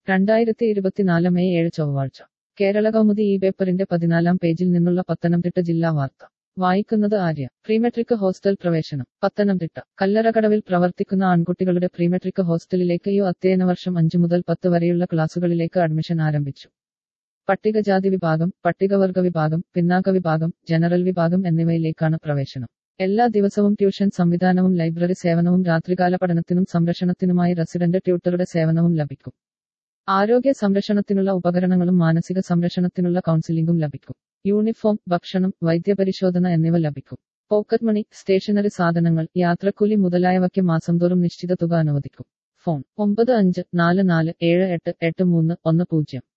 രണ്ടായിരത്തി ഇരുപത്തിനാല് മെയ് ഏഴ് ചൊവ്വാഴ്ച കേരള കൗമുദി ഈ പേപ്പറിന്റെ പതിനാലാം പേജിൽ നിന്നുള്ള പത്തനംതിട്ട ജില്ലാ വാർത്ത വായിക്കുന്നത് ആര്യ പ്രീമെട്രിക് ഹോസ്റ്റൽ പ്രവേശനം പത്തനംതിട്ട കല്ലറകടവിൽ പ്രവർത്തിക്കുന്ന ആൺകുട്ടികളുടെ പ്രീമെട്രിക് ഹോസ്റ്റലിലേക്ക് ഈ അധ്യയന വർഷം അഞ്ചു മുതൽ പത്ത് വരെയുള്ള ക്ലാസുകളിലേക്ക് അഡ്മിഷൻ ആരംഭിച്ചു പട്ടികജാതി വിഭാഗം പട്ടികവർഗ വിഭാഗം പിന്നാക്ക വിഭാഗം ജനറൽ വിഭാഗം എന്നിവയിലേക്കാണ് പ്രവേശനം എല്ലാ ദിവസവും ട്യൂഷൻ സംവിധാനവും ലൈബ്രറി സേവനവും രാത്രികാല പഠനത്തിനും സംരക്ഷണത്തിനുമായി റെസിഡന്റ് ട്യൂട്ടറുടെ സേവനവും ലഭിക്കും ആരോഗ്യ സംരക്ഷണത്തിനുള്ള ഉപകരണങ്ങളും മാനസിക സംരക്ഷണത്തിനുള്ള കൗൺസിലിംഗും ലഭിക്കും യൂണിഫോം ഭക്ഷണം വൈദ്യപരിശോധന എന്നിവ ലഭിക്കും പോക്കറ്റ് മണി സ്റ്റേഷനറി സാധനങ്ങൾ യാത്രക്കൂലി മുതലായവയ്ക്ക് മാസം തോറും നിശ്ചിത തുക അനുവദിക്കും ഫോൺ ഒമ്പത് അഞ്ച് നാല് നാല് ഏഴ് എട്ട് എട്ട് മൂന്ന് ഒന്ന് പൂജ്യം